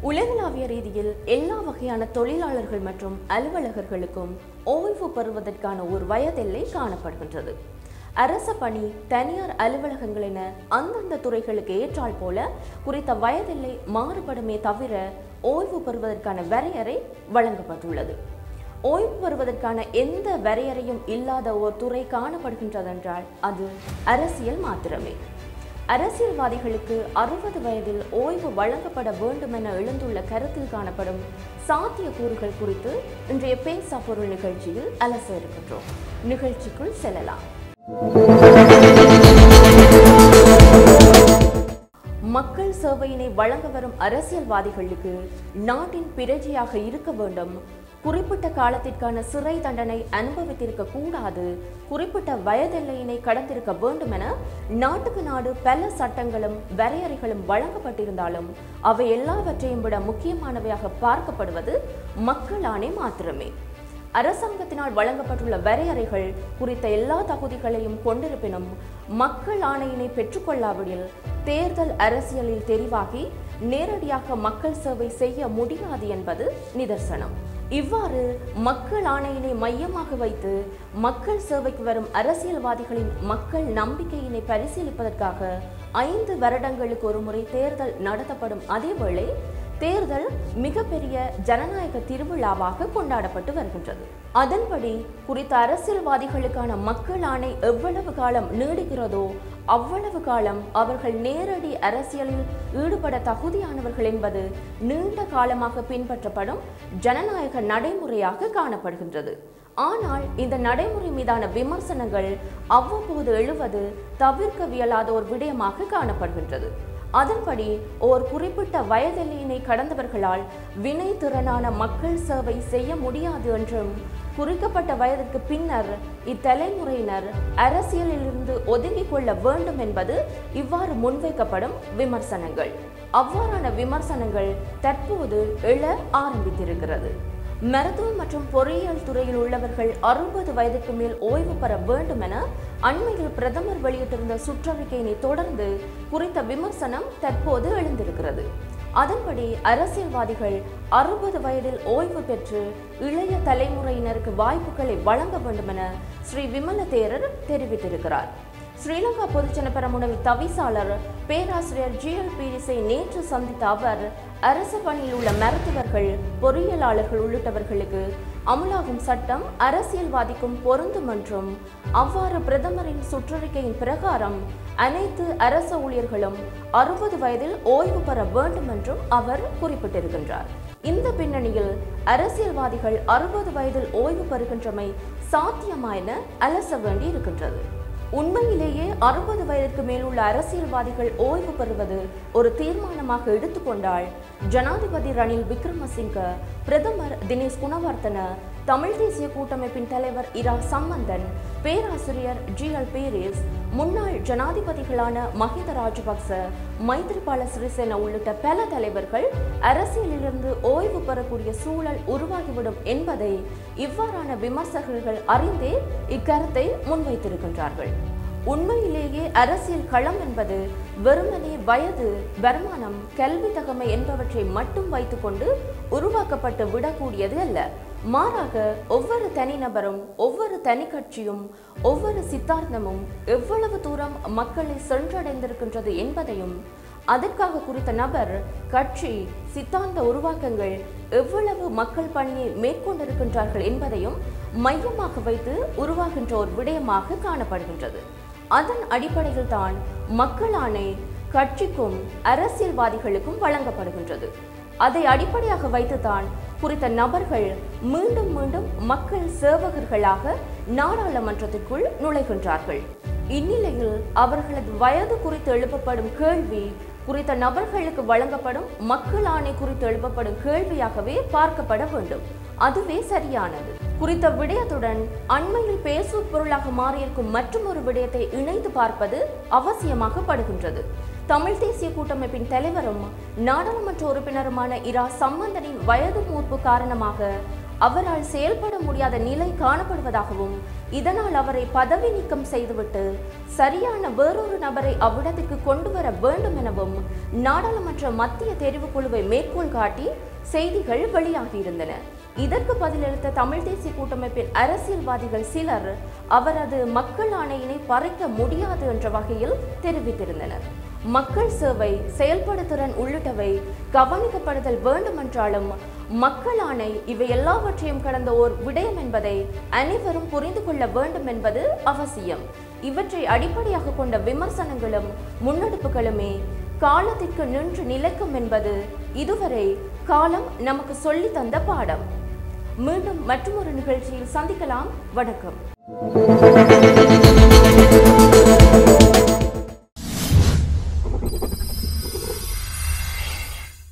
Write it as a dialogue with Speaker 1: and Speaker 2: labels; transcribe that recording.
Speaker 1: உலகளாவிய ரீதியில் எல்லா வகையான தொழிலாளர்கள் மற்றும் அலுவலகர்களுக்கும் ஓய்வு பெறுவதற்கான ஒரு வயதெல்லை காணப்படுகின்றது அரச பணி தனியார் அலுவலகங்கள் என அந்தந்த துறைகளுக்கு ஏற்றால் போல குறித்த வயதெல்லை மாறுபடுமே தவிர ஓய்வு பெறுவதற்கான வரையறை வழங்கப்பட்டுள்ளது ஓய்வு பெறுவதற்கான எந்த வரையறையும் இல்லாத ஒரு துறை காணப்படுகின்றதென்றால் அது அரசியல் மாத்திரமே அரசியல்வாதிகளுக்கு அறுபது வயதில் ஓய்வு வழங்கப்பட வேண்டும் என எழுந்துள்ள கருத்தில் காணப்படும் சாத்தியக்கூறுகள் குறித்து இன்றைய பேசா பொருள் நிகழ்ச்சியில் அலச இருக்கின்றோம் நிகழ்ச்சிக்குள் செல்லலாம் மக்கள் சேவையினை வழங்க வரும் அரசியல்வாதிகளுக்கு நாட்டின் பிரஜையாக இருக்க வேண்டும் குறிப்பிட்ட காலத்திற்கான சிறை தண்டனை அனுபவித்திருக்க கூடாது குறிப்பிட்ட வயதெல்லையினை கடந்திருக்க வேண்டும் என நாட்டுக்கு நாடு பல சட்டங்களும் வரையறைகளும் வழங்கப்பட்டிருந்தாலும் அவை எல்லாவற்றையும் விட முக்கியமானவையாக பார்க்கப்படுவது மக்கள் ஆணை மாத்திரமே அரசாங்கத்தினால் வழங்கப்பட்டுள்ள வரையறைகள் குறித்த எல்லா தகுதிகளையும் கொண்டிருப்பினும் மக்கள் ஆணையினை பெற்றுக்கொள்ளாவிடில் தேர்தல் அரசியலில் தெரிவாகி நேரடியாக மக்கள் சேவை செய்ய முடியாது என்பது நிதர்சனம் இவ்வாறு மக்கள் ஆணையினை மையமாக வைத்து மக்கள் சேவைக்கு வரும் அரசியல்வாதிகளின் மக்கள் நம்பிக்கையினை பரிசீலிப்பதற்காக ஐந்து வருடங்களுக்கு ஒருமுறை தேர்தல் நடத்தப்படும் அதேவேளை தேர்தல் மிகப்பெரிய ஜனநாயக திருவிழாவாக கொண்டாடப்பட்டு வருகின்றது அதன்படி குறித்த அரசியல்வாதிகளுக்கான மக்கள் ஆணை எவ்வளவு காலம் நீடிக்கிறதோ அவ்வளவு காலம் அவர்கள் நேரடி அரசியலில் ஈடுபட தகுதியானவர்கள் என்பது நீண்ட காலமாக பின்பற்றப்படும் ஜனநாயக நடைமுறையாக காணப்படுகின்றது ஆனால் இந்த நடைமுறை மீதான விமர்சனங்கள் அவ்வப்போது எழுவது தவிர்க்கவியலாத ஒரு விடயமாக காணப்படுகின்றது அதன்படி ஓர் குறிப்பிட்ட வயதெல்லையினை கடந்தவர்களால் வினை திறனான மக்கள் சேவை செய்ய முடியாது என்றும் குறிக்கப்பட்ட வயதிற்கு பின்னர் இத்தலைமுறையினர் அரசியலிலிருந்து ஒதுங்கிக் கொள்ள வேண்டும் என்பது இவ்வாறு முன்வைக்கப்படும் விமர்சனங்கள் அவ்வாறான விமர்சனங்கள் தற்போது எழ ஆரம்பித்திருக்கிறது மருத்துவம் மற்றும் பொறியியல் துறையில் உள்ளவர்கள் அறுபது வயதுக்கு மேல் ஓய்வு பெற வேண்டும் என அண்மையில் பிரதமர் வெளியிட்டிருந்த சுற்றறிக்கையினை தொடர்ந்து குறித்த விமர்சனம் தற்போது எழுந்திருக்கிறது அதன்படி அரசியல்வாதிகள் அறுபது வயதில் ஓய்வு பெற்று இளைய தலைமுறையினருக்கு வாய்ப்புகளை வழங்க வேண்டும் என ஸ்ரீ விமல தேரர் தெரிவித்திருக்கிறார் ஸ்ரீலங்கா பொதுஜன பெரமுனவி தவிசாளர் பேராசிரியர் ஜி எல் பீரிஸை நேற்று சந்தித்த அவர் அரசு பணியில் உள்ள மருத்துவர்கள் பொறியியலாளர்கள் உள்ளிட்டவர்களுக்கு அமலாகும் சட்டம் அரசியல்வாதிக்கும் பொருந்தும் என்றும் அவ்வாறு பிரதமரின் சுற்றறிக்கையின் பிரகாரம் அனைத்து அரச ஊழியர்களும் அறுபது வயதில் ஓய்வு பெற வேண்டும் என்றும் அவர் குறிப்பிட்டிருக்கின்றார் இந்த பின்னணியில் அரசியல்வாதிகள் அறுபது வயதில் ஓய்வு பெறுகின்றமை சாத்தியமா என அலச வேண்டி இருக்கின்றது உண்மையிலேயே அறுபது வயதிற்கு மேலுள்ள அரசியல்வாதிகள் ஓய்வு பெறுவது ஒரு தீர்மானமாக எடுத்துக்கொண்டால் ஜனாதிபதி ரணில் விக்ரமசிங்க பிரதமர் தினேஷ் குணவர்த்தன தமிழ் தேசிய கூட்டமைப்பின் தலைவர் இரா சம்பந்தன் பேராசிரியர் ஜி எல் பேரிஸ் முன்னாள் ஜனாதிபதிகளான மஹிந்த ராஜபக்ச மைத்ரிபால சிறிசேன உள்ளிட்ட பல தலைவர்கள் அரசியலிலிருந்து ஓய்வு பெறக்கூடிய சூழல் உருவாகிவிடும் என்பதை இவ்வாறான விமர்சகர்கள் அறிந்தே இக்கருத்தை முன்வைத்திருக்கின்றார்கள் உண்மையிலேயே அரசியல் களம் என்பது வெறுமனே வயது வருமானம் கல்வி தகமை என்பவற்றை மட்டும் வைத்துக்கொண்டு உருவாக்கப்பட்டு விடக்கூடியது அல்ல மாறாக ஒவ்வொரு தனிநபரும் ஒவ்வொரு தனி கட்சியும் ஒவ்வொரு சித்தாந்தமும் எவ்வளவு தூரம் மக்களை சென்றடைந்திருக்கின்றது என்பதையும் அதற்காக குறித்த நபர் கட்சி சித்தாந்த உருவாக்கங்கள் எவ்வளவு மக்கள் பணியை மேற்கொண்டிருக்கின்றார்கள் என்பதையும் மையமாக வைத்து உருவாகின்ற ஒரு விடயமாக காணப்படுகின்றது அதன் அடிப்படையில் தான் மக்களானே கட்சிக்கும் அரசியல்வாதிகளுக்கும் வழங்கப்படுகின்றது அதை அடிப்படையாக வைத்துதான் குறித்த நபர்கள் மீண்டும் மீண்டும் மக்கள் சேவகர்களாக நாடாளுமன்றத்திற்குள் நுழைகின்றார்கள் இந்நிலையில் அவர்களது வயது குறித்து எழுப்பப்படும் கேள்வி குறித்த நபர்களுக்கு வழங்கப்படும் மக்கள் ஆணை குறித்து எழுப்பப்படும் கேள்வியாகவே பார்க்கப்பட வேண்டும் அதுவே சரியானது குறித்த விடயத்துடன் அண்மையில் பேசும் பொருளாக மாறியிருக்கும் மற்றொரு விடயத்தை இணைத்து பார்ப்பது அவசியமாக படுகின்றது தமிழ் தேசிய கூட்டமைப்பின் தலைவரும் நாடாளுமன்ற உறுப்பினருமான இரா சம்பந்தனின் வயது மூர்ப்பு காரணமாக அவரால் செயல்பட முடியாத நிலை காணப்படுவதாகவும் இதனால் அவரை பதவி நீக்கம் செய்துவிட்டு சரியான வேறொரு நபரை அவ்விடத்துக்கு கொண்டு வர வேண்டும் எனவும் நாடாளுமன்ற மத்திய தெரிவுக்குழுவை மேற்கோள் காட்டி செய்திகள் வெளியாகியிருந்தன இதற்கு பதிலளித்த தமிழ் தேசிய கூட்டமைப்பின் அரசியல்வாதிகள் சிலர் அவரது மக்கள் ஆணையினை பறிக்க முடியாது என்ற வகையில் தெரிவித்திருந்தனர் மக்கள் சேவை செயல்படுத்திறன் உள்ளிட்டவை கவனிக்கப்படுதல் வேண்டுமென்றாலும் மக்கள் ஆணை இவை எல்லாவற்றையும் கடந்த ஓர் விடயம் என்பதை அனைவரும் புரிந்து கொள்ள வேண்டும் என்பது அவசியம் இவற்றை அடிப்படையாக கொண்ட விமர்சனங்களும் முன்னெடுப்புகளுமே காலத்திற்கு நின்று நிலைக்கும் என்பது இதுவரை காலம் நமக்கு சொல்லி தந்த பாடம் மீண்டும் மற்றொரு நிகழ்ச்சியில் சந்திக்கலாம் வணக்கம்